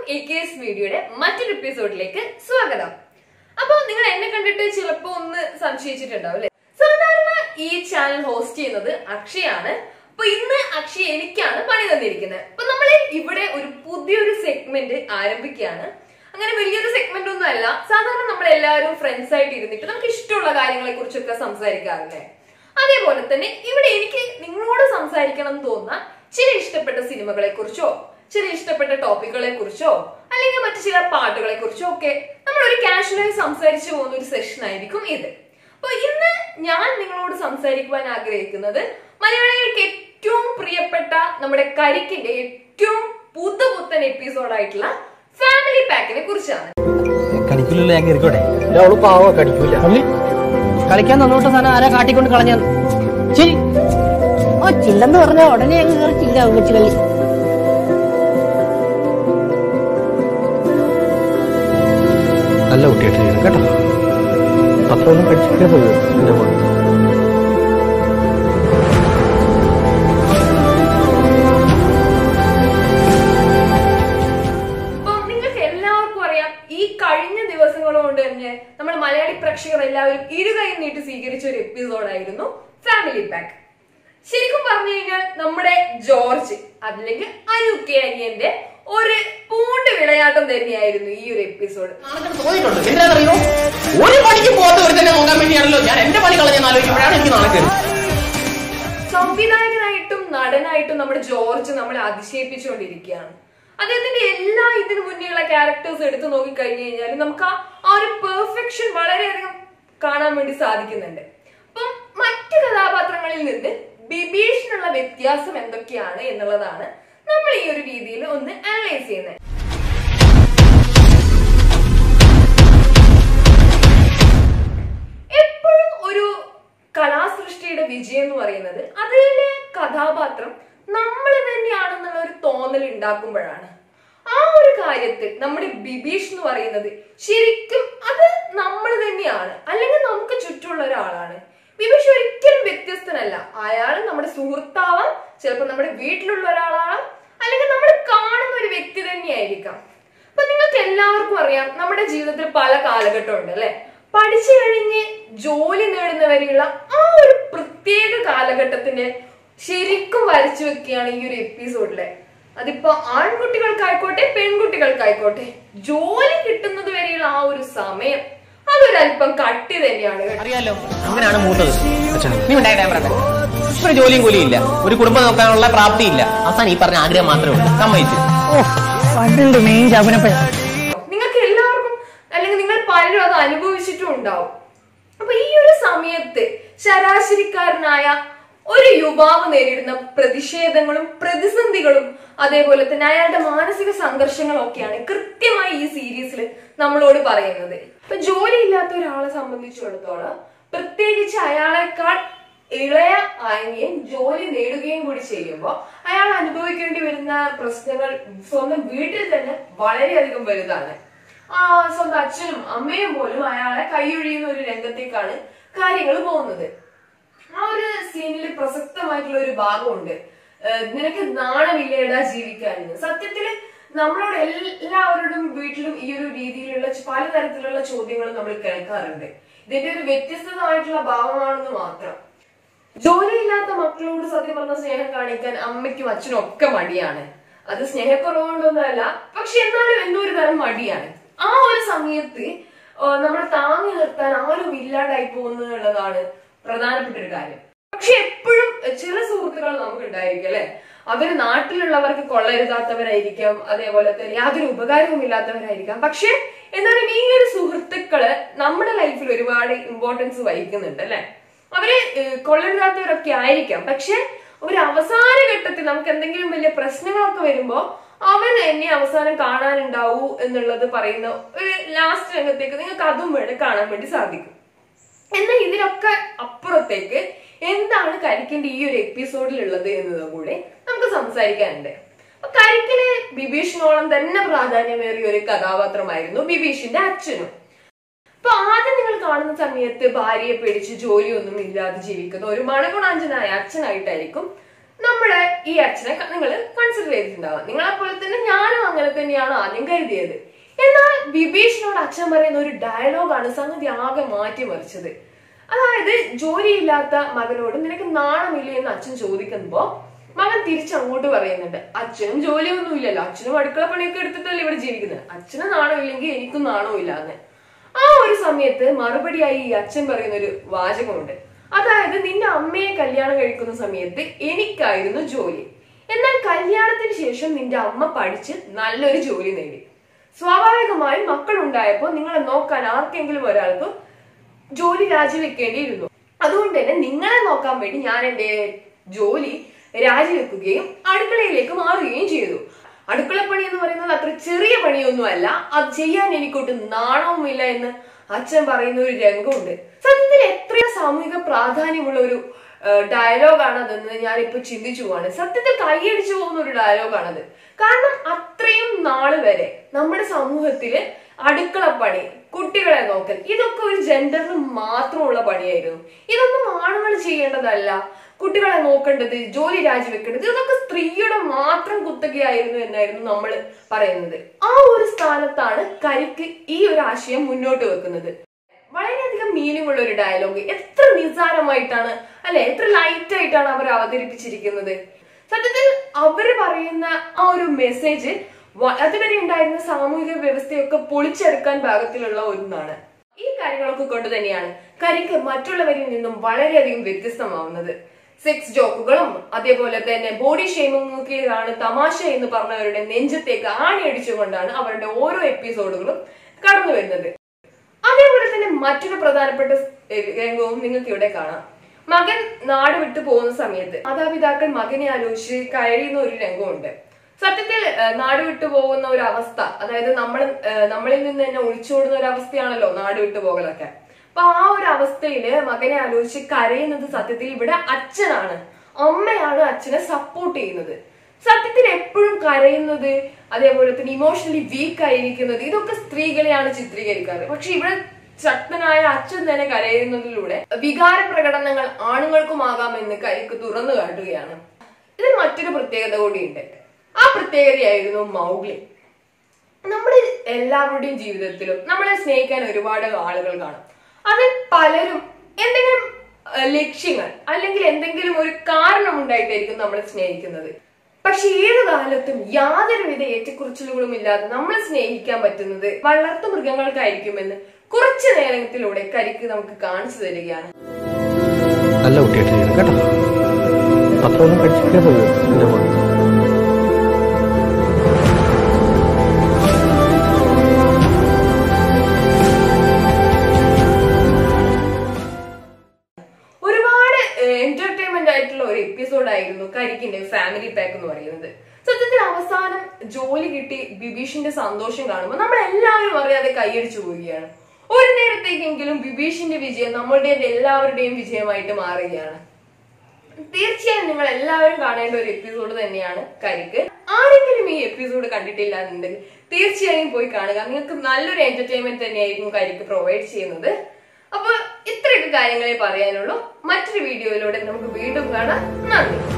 A K S മീഡിയയുടെ മറ്റൊരു എപ്പിസോഡിലേക്ക് സ്വാഗതം അപ്പൊ നിങ്ങൾ എന്നെ കണ്ടിട്ട് ചിലപ്പോ ഒന്ന് സംശയിച്ചിട്ടുണ്ടാവും അല്ലെ സാധാരണ ഈ ചാനൽ ഹോസ്റ്റ് ചെയ്യുന്നത് അക്ഷയാണ് അപ്പൊ ഇന്ന് അക്ഷയ് എനിക്കാണ് പണി തന്നിരിക്കുന്നത് അപ്പൊ നമ്മൾ ഇവിടെ ഒരു പുതിയൊരു സെഗ്മെന്റ് ആരംഭിക്കുകയാണ് അങ്ങനെ വലിയൊരു സെഗ്മെന്റ് ഒന്നും അല്ല സാധാരണ നമ്മൾ എല്ലാവരും ഫ്രണ്ട്സ് ആയിട്ട് ഇരുന്നിട്ട് നമുക്ക് ഇഷ്ടമുള്ള കാര്യങ്ങളെ കുറിച്ചൊക്കെ സംസാരിക്കാറില്ലേ അതേപോലെ തന്നെ ഇവിടെ എനിക്ക് നിങ്ങളോട് സംസാരിക്കണം എന്ന് തോന്നുന്ന ചില ഇഷ്ടപ്പെട്ട സിനിമകളെ കുറിച്ചോ ചില ഇഷ്ടപ്പെട്ട ടോപ്പിക്കുകളെ കുറിച്ചോ അല്ലെങ്കിൽ മറ്റു ചില പാട്ടുകളെ കുറിച്ചോ ഒക്കെ നമ്മൾ ഒരു കാഷ്വലായി സംസാരിച്ചു പോകുന്ന ഒരു സെഷൻ ആയിരിക്കും ഇത് അപ്പൊ ഇന്ന് ഞാൻ നിങ്ങളോട് സംസാരിക്കുവാൻ ആഗ്രഹിക്കുന്നത് മലയാളികൾക്ക് ഏറ്റവും പ്രിയപ്പെട്ട നമ്മുടെ കരിക്കിന്റെ ഏറ്റവും പുതുപുത്തൻ എപ്പിസോഡായിട്ടുള്ള ഫാമിലി പാക്കിനെ കുറിച്ചാണ് കടിക്കില്ലല്ലോ ഞാൻ കയറിക്കോട്ടെ അവള് പാവ കടിക്കൂല കളിക്കാൻ തന്നോട്ട് സാധനം ആരാ കാട്ടിക്കൊണ്ട് കളഞ്ഞ ശരി ഓ ചില്ലെന്ന് പറഞ്ഞ ഉടനെ അങ്ങ് കയറി ചില്ല വെച്ച് കളി നല്ല കുട്ടിയായിട്ടിരിക്കണം കേട്ടോ അത്ര ഒന്നും കടിച്ചിരുന്നത് എന്റെ മോൻ അപ്പൊ നിങ്ങൾക്ക് എല്ലാവർക്കും അറിയാം ഈ കഴിഞ്ഞ ദിവസങ്ങൾ കൊണ്ട് തന്നെ നമ്മൾ മലയാളി പ്രേക്ഷകർ എല്ലാവരും ഇരുകൈ നീട്ടി സ്വീകരിച്ച ഒരു എപ്പിസോഡായിരുന്നു ഫാമിലി പാക്ക് ശരിക്കും പറഞ്ഞു കഴിഞ്ഞാൽ നമ്മുടെ ജോർജ് അല്ലെങ്കിൽ അനു കെ അനിയന്റെ ഒരു പൂണ്ട് വിളയാട്ടം തന്നെയായിരുന്നു ഈ ഒരു എപ്പിസോഡ് തോന്നിയിട്ടുണ്ട് എന്താണെന്നറിയോ ഒരു പണിക്ക് പോകാത്ത ഒരു തന്നെ നോക്കാൻ വേണ്ടിയാണല്ലോ ഞാൻ എന്റെ പണി കളഞ്ഞെന്ന് ആലോചിക്കുമ്പോഴാണ് എനിക്ക് നാളെ കയറി സംവിധായകനായിട്ടും നടനായിട്ടും നമ്മുടെ ജോർജ് നമ്മളെ അതിശയിപ്പിച്ചുകൊണ്ടിരിക്കുകയാണ് അദ്ദേഹത്തിന്റെ എല്ലാ ഇതിനു മുന്നേയുള്ള ക്യാരക്ടേഴ്സ് എടുത്തു നോക്കി കഴിഞ്ഞു കഴിഞ്ഞാൽ നമുക്ക് ആ ആ ഒരു പെർഫെക്ഷൻ വളരെയധികം കാണാൻ വേണ്ടി സാധിക്കുന്നുണ്ട് അപ്പം മറ്റു കഥാപാത്രങ്ങളിൽ നിന്ന് ബിബീഷിനുള്ള വ്യത്യാസം എന്തൊക്കെയാണ് എന്നുള്ളതാണ് നമ്മൾ ഈ ഒരു രീതിയിൽ ഒന്ന് അനലൈസ് ചെയ്യുന്നത് എപ്പോഴും ഒരു കലാസൃഷ്ടിയുടെ വിജയം എന്ന് പറയുന്നത് അതിലെ കഥാപാത്രം നമ്മൾ തന്നെയാണെന്നുള്ള ഒരു തോന്നൽ ഉണ്ടാക്കുമ്പോഴാണ് ആ ഒരു കാര്യത്തിൽ നമ്മുടെ ബിബീഷ് എന്ന് പറയുന്നത് ശരിക്കും അത് നമ്മൾ തന്നെയാണ് അല്ലെങ്കിൽ നമുക്ക് ചുറ്റുമുള്ള ഒരാളാണ് ബിബീഷ് ഒരിക്കലും വ്യത്യസ്തനല്ല അയാൾ നമ്മുടെ സുഹൃത്താവാം ചിലപ്പോൾ നമ്മുടെ വീട്ടിലുള്ള ഒരാളാവാം അല്ലെങ്കിൽ നമ്മൾ കാണുന്ന ഒരു വ്യക്തി തന്നെയായിരിക്കാം അപ്പൊ നിങ്ങൾക്ക് എല്ലാവർക്കും അറിയാം നമ്മുടെ ജീവിതത്തിൽ പല കാലഘട്ടമുണ്ട് അല്ലെ പഠിച്ചു കഴിഞ്ഞ് ജോലി നേടുന്നവരെയുള്ള ആ ഒരു പ്രത്യേക കാലഘട്ടത്തിന്റെ ശരിക്കും വരച്ചു വെക്കുകയാണ് ഈ ഒരു എപ്പിസോഡിലെ അതിപ്പോ ആൺകുട്ടികൾക്കായിക്കോട്ടെ പെൺകുട്ടികൾക്കായിക്കോട്ടെ ജോലി കിട്ടുന്നത് വരെയുള്ള ആ ഒരു സമയം അതൊരല്പം കട്ടി തന്നെയാണ് കേട്ടോ. അറിയാലോ അങ്ങനെയാണ് മൂത്തത് നീ ഉണ്ടായിട്ട് ഞാൻ പറയട്ടെ ഒരു ജോലിയും കൂലിയും ഇല്ല ഒരു കുടുംബം നോക്കാനുള്ള പ്രാപ്തി ഇല്ല അവസാനം ഈ പറഞ്ഞ ആഗ്രഹം മാത്രമേ ഉള്ളൂ സമ്മതിച്ചു ഓ പണ്ടുണ്ട് മെയിൻ ചാകുനപ്പഴ നിങ്ങൾക്ക് എല്ലാവർക്കും അല്ലെങ്കിൽ നിങ്ങൾ പലരും അത് അനുഭവിച്ചിട്ടും ഉണ്ടാവും അപ്പൊ ഈ ഒരു സമയത്ത് ശരാശരിക്കാരനായ ഒരു യുവാവ് നേരിടുന്ന പ്രതിഷേധങ്ങളും പ്രതിസന്ധികളും അതേപോലെ തന്നെ അയാളുടെ മാനസിക സംഘർഷങ്ങളും ഒക്കെയാണ് കൃത്യമായി ഈ സീരീസിൽ നമ്മളോട് പറയുന്നത് ഇപ്പൊ ജോലി ഇല്ലാത്ത ഒരാളെ സംബന്ധിച്ചിടത്തോളം പ്രത്യേകിച്ച് അയാളെക്കാൾ ഇളയ അനിയൻ ജോലി നേടുകയും കൂടി ചെയ്യുമ്പോൾ അയാൾ അനുഭവിക്കേണ്ടി വരുന്ന പ്രശ്നങ്ങൾ സ്വന്തം വീട്ടിൽ തന്നെ വളരെയധികം വലുതാണ് ആ സ്വന്തം അച്ഛനും അമ്മയും പോലും അയാളെ കൈയൊഴിയുന്ന ഒരു രംഗത്തേക്കാണ് കാര്യങ്ങൾ പോകുന്നത് ആ ഒരു സീനിൽ പ്രസക്തമായിട്ടുള്ള ഒരു ഭാഗമുണ്ട് ഏഹ് നിനക്ക് നാണമില്ലേടാ ജീവിക്കാൻ എന്ന്. സത്യത്തില് നമ്മളോട് എല്ലാവരുടെയും വീട്ടിലും ഈ ഒരു രീതിയിലുള്ള ച- പലതരത്തിലുള്ള ചോദ്യങ്ങൾ നമ്മൾ കേൾക്കാറുണ്ട് ഇതിന്റെ ഒരു വ്യത്യസ്തമായിട്ടുള്ള ഭാവമാണെന്ന് മാത്രം ജോലിയില്ലാത്ത മക്കളോട് സത്യം പറഞ്ഞ സ്നേഹം കാണിക്കാൻ അമ്മയ്ക്കും അച്ഛനും ഒക്കെ മടിയാണ് അത് സ്നേഹക്കുറവുകൊണ്ടൊന്നുമല്ല പക്ഷെ എന്നാലും എന്തോ ഒരു തരം മടിയാണ് ആ ഒരു സമയത്ത് നമ്മൾ താങ്ങി നിർത്താൻ ആരും ഇല്ലാണ്ടായി പോകുന്നു എന്നുള്ളതാണ് പ്രധാനപ്പെട്ട ഒരു കാര്യം പക്ഷെ എപ്പോഴും ചില സുഹൃത്തുക്കൾ നമുക്ക് ഉണ്ടായിരിക്കും അല്ലെ അവര് നാട്ടിലുള്ളവർക്ക് കൊള്ളരുതാത്തവരായിരിക്കാം അതേപോലെ തന്നെ യാതൊരു ഉപകാരവും ഇല്ലാത്തവരായിരിക്കാം പക്ഷെ എന്നാലും ഈ ഒരു സുഹൃത്തുക്കള് നമ്മുടെ ലൈഫിൽ ഒരുപാട് ഇമ്പോർട്ടൻസ് വഹിക്കുന്നുണ്ട് അല്ലെ അവര് ഏഹ്, കൊള്ളരുതാത്തവരൊക്കെ ആയിരിക്കാം പക്ഷെ ഒരു അവസാന ഘട്ടത്തിൽ നമുക്ക് എന്തെങ്കിലും വലിയ പ്രശ്നങ്ങളൊക്കെ വരുമ്പോ അവർ എന്നെ അവസാനം കാണാനുണ്ടാവൂ എന്നുള്ളത് പറയുന്ന ഒരു ലാസ്റ്റ് രംഗത്തേക്ക് നിങ്ങൾക്ക് അതും വേണം കാണാൻ വേണ്ടി സാധിക്കും എന്നാൽ ഇതിനൊക്കെ അപ്പുറത്തേക്ക് എന്താണ് കരിക്കിന്റെ ഈ ഒരു എപ്പിസോഡിൽ ഉള്ളത് എന്നത് കൂടെ നമുക്ക് സംസാരിക്കാനുണ്ട് അപ്പൊ കരിക്കിന് ബിബീഷിനോളം തന്നെ പ്രാധാന്യമേറിയ ഒരു കഥാപാത്രമായിരുന്നു ബിബീഷിന്റെ അച്ഛനും അപ്പൊ ആദ്യം നിങ്ങൾ കാണുന്ന സമയത്ത് ഭാര്യയെ പേടിച്ച് ജോലിയൊന്നും ഇല്ലാതെ ജീവിക്കുന്ന ഒരു മണഗുണാഞ്ചനായ അച്ഛനായിട്ടായിരിക്കും നമ്മുടെ ഈ അച്ഛനെ നിങ്ങൾ കൺസിഡർ ചെയ്തിട്ടുണ്ടാവുക നിങ്ങളെ പോലെ തന്നെ ഞാനും അങ്ങനെ തന്നെയാണ് ആദ്യം കരുതിയത് എന്നാൽ ബിബീഷിനോട് അച്ഛൻ പറയുന്ന ഒരു ഡയലോഗാണ് സംഗതി ആകെ മാറ്റിമറിച്ചത് അതായത് ജോലിയില്ലാത്ത മകനോട് നിനക്ക് നാണമില്ലേ എന്ന് അച്ഛൻ ചോദിക്കുമ്പോ മകൻ തിരിച്ചങ്ങോട്ട് പറയുന്നുണ്ട് അച്ഛനും ജോലിയൊന്നും ഇല്ലല്ലോ അച്ഛനും അടുക്കള പണിയൊക്കെ എടുത്തിട്ടല്ലേ ഇവിടെ ജീവിക്കുന്നത് അച്ഛന് നാണമില്ലെങ്കിൽ എനിക്കും നാണമില്ല എന്ന് ആ ഒരു സമയത്ത് മറുപടിയായി ഈ അച്ഛൻ പറയുന്ന ഒരു വാചകമുണ്ട് അതായത് നിന്റെ അമ്മയെ കല്യാണം കഴിക്കുന്ന സമയത്ത് എനിക്കായിരുന്നു ജോലി എന്നാൽ കല്യാണത്തിന് ശേഷം നിന്റെ അമ്മ പഠിച്ച് നല്ലൊരു ജോലി നേടി സ്വാഭാവികമായും മക്കൾ ഉണ്ടായപ്പോൾ നിങ്ങളെ നോക്കാൻ ആർക്കെങ്കിലും ഒരാൾക്ക് ജോലി രാജിവെക്കേണ്ടിയിരുന്നു അതുകൊണ്ട് തന്നെ നിങ്ങളെ നോക്കാൻ വേണ്ടി ഞാൻ എന്റെ ജോലി രാജിവെക്കുകയും അടുക്കളയിലേക്ക് മാറുകയും ചെയ്തു അടുക്കള പണി എന്ന് പറയുന്നത് അത്ര ചെറിയ പണിയൊന്നുമല്ല അത് ചെയ്യാൻ എനിക്കൊട്ട് നാണവുമില്ല എന്ന് അച്ഛൻ പറയുന്ന ഒരു രംഗമുണ്ട് സത്യത്തിൽ എത്രയോ സാമൂഹിക പ്രാധാന്യമുള്ള ഒരു ഡയലോഗാണ് അതെന്ന് ഞാനിപ്പോ ചിന്തിച്ചു പോവാണ് സത്യത്തിൽ കൈയടിച്ചു പോകുന്ന ഒരു ഡയലോഗാണത് കാരണം അത്രയും നാള് വരെ നമ്മുടെ സമൂഹത്തില് അടുക്കളപ്പണി കുട്ടികളെ നോക്കൽ ഇതൊക്കെ ഒരു ജെൻഡറിന് മാത്രമുള്ള പണിയായിരുന്നു ഇതൊന്നും ആണുങ്ങൾ ചെയ്യേണ്ടതല്ല കുട്ടികളെ നോക്കേണ്ടത് ജോലി രാജിവെക്കേണ്ടത് ഇതൊക്കെ സ്ത്രീയുടെ മാത്രം കുത്തകയായിരുന്നു എന്നായിരുന്നു നമ്മൾ പറയുന്നത് ആ ഒരു സ്ഥാനത്താണ് കരിക്ക് ഈ ഒരു ആശയം മുന്നോട്ട് വെക്കുന്നത് വളരെയധികം മീനിങ് ഉള്ള ഒരു ഡയലോഗ് എത്ര നിസ്സാരമായിട്ടാണ് അല്ലെ എത്ര ലൈറ്റ് ആയിട്ടാണ് അവർ അവതരിപ്പിച്ചിരിക്കുന്നത് സത്യത്തിൽ അവർ പറയുന്ന ആ ഒരു മെസ്സേജ് അതുവരെ ഉണ്ടായിരുന്ന സാമൂഹിക വ്യവസ്ഥയൊക്കെ പൊളിച്ചെടുക്കാൻ പാകത്തിലുള്ള ഒന്നാണ് ഈ കാര്യങ്ങളൊക്കെ കൊണ്ട് തന്നെയാണ് കരിക്ക് മറ്റുള്ളവരിൽ നിന്നും വളരെയധികം വ്യത്യസ്തമാവുന്നത് സെക്സ് ജോക്കുകളും അതേപോലെ തന്നെ ബോഡി ഷെയ്മിങ്ങൊക്കെയാണ് തമാശ എന്ന് പറഞ്ഞവരുടെ നെഞ്ചത്തേക്ക് ആണിയടിച്ചുകൊണ്ടാണ് അവരുടെ ഓരോ എപ്പിസോഡുകളും കടന്നു വരുന്നത് അതേപോലെ തന്നെ മറ്റൊരു പ്രധാനപ്പെട്ട രംഗവും നിങ്ങൾക്ക് ഇവിടെ കാണാം മകൻ നാട് വിട്ടു പോകുന്ന സമയത്ത് മാതാപിതാക്കൾ മകനെ ആലോചിച്ച് കഴിയുന്ന ഒരു രംഗമുണ്ട് സത്യത്തിൽ ഏഹ്, നാട് വിട്ടു പോകുന്ന ഒരു അവസ്ഥ അതായത് നമ്മൾ ഏഹ്, നമ്മളിൽ നിന്ന് തന്നെ ഒളിച്ചോടുന്ന ഒരു അവസ്ഥയാണല്ലോ നാട് വിട്ടു പോകലൊക്കെ അപ്പൊ ആ ഒരു അവസ്ഥയില് മകനെ ആലോചിച്ച് കരയുന്നത് സത്യത്തിൽ ഇവിടെ അച്ഛനാണ് അമ്മയാണ് അച്ഛനെ സപ്പോർട്ട് ചെയ്യുന്നത് സത്യത്തിൽ എപ്പോഴും കരയുന്നത് അതേപോലെ തന്നെ ഇമോഷണലി വീക്ക് ആയിരിക്കുന്നത് ഇതൊക്കെ സ്ത്രീകളെയാണ് ചിത്രീകരിക്കാറ് പക്ഷെ ഇവിടെ ശക്തനായ അച്ഛൻ തന്നെ കരയുന്നതിലൂടെ വികാര പ്രകടനങ്ങൾ ആണുങ്ങൾക്കുമാകാമെന്ന് കരിക്ക് തുറന്നു കാട്ടുകയാണ് ഇതിൽ മറ്റൊരു പ്രത്യേകത കൂടിയുണ്ട് ആ പ്രത്യേകതയായിരുന്നു മൗഗ്ലി നമ്മുടെ എല്ലാവരുടെയും ജീവിതത്തിലും നമ്മളെ സ്നേഹിക്കാൻ ഒരുപാട് ആളുകൾ കാണും അതിൽ പലരും എന്തെങ്കിലും അഹ്, ലക്ഷ്യങ്ങൾ അല്ലെങ്കിൽ എന്തെങ്കിലും ഒരു കാരണം ഉണ്ടായിട്ടായിരിക്കും നമ്മളെ സ്നേഹിക്കുന്നത് പക്ഷെ ഏത് കാലത്തും യാതൊരുവിധ ഏറ്റക്കുറിച്ചിലുകളും ഇല്ലാതെ നമ്മളെ സ്നേഹിക്കാൻ പറ്റുന്നത് വളർത്തു മൃഗങ്ങൾക്കായിരിക്കുമെന്ന് കുറച്ചു നേരത്തിലൂടെ കരിക്ക് നമുക്ക് കാണിച്ചു തരികയാണ് നല്ല കുട്ടിയായിട്ടിരിക്കണം കേട്ടോ പത്രമൊന്നും കഴിച്ചിരിക്കരുത് എന്റെ മോൻ ഒരുപാട് എന്റർടൈൻമെന്റ് ആയിട്ടുള്ള ഒരു എപ്പിസോഡ് ആയിരുന്നു കരിക്കിന്റെ ഫാമിലി പാക്ക് എന്ന് പറയുന്നത് സത്യത്തിൽ അവസാനം ജോലി കിട്ടി ബിബീഷിന്റെ സന്തോഷം കാണുമ്പോൾ നമ്മൾ എല്ലാവരും അറിയാതെ കൈയടിച്ചു പോവുകയാണ് ഒരു നേരത്തേക്കെങ്കിലും ബിബീഷിന്റെ വിജയം നമ്മളുടെ എല്ലാവരുടെയും വിജയമായിട്ട് മാറുകയാണ് തീർച്ചയായും നിങ്ങൾ എല്ലാവരും കാണേണ്ട ഒരു എപ്പിസോഡ് തന്നെയാണ് കരിക്ക് ആരെങ്കിലും ഈ എപ്പിസോഡ് കണ്ടിട്ടില്ല എന്നുണ്ടെങ്കിൽ തീർച്ചയായും പോയി കാണുക നിങ്ങൾക്ക് നല്ലൊരു എന്റർടൈൻമെന്റ് തന്നെയായിരിക്കും കരിക്ക് പ്രൊവൈഡ് ചെയ്യുന്നത് അപ്പൊ ഇത്രയൊക്കെ കാര്യങ്ങളെ പറയാനുള്ളൂ മറ്റൊരു വീഡിയോയിലൂടെ നമുക്ക് വീണ്ടും കാണാം നന്ദി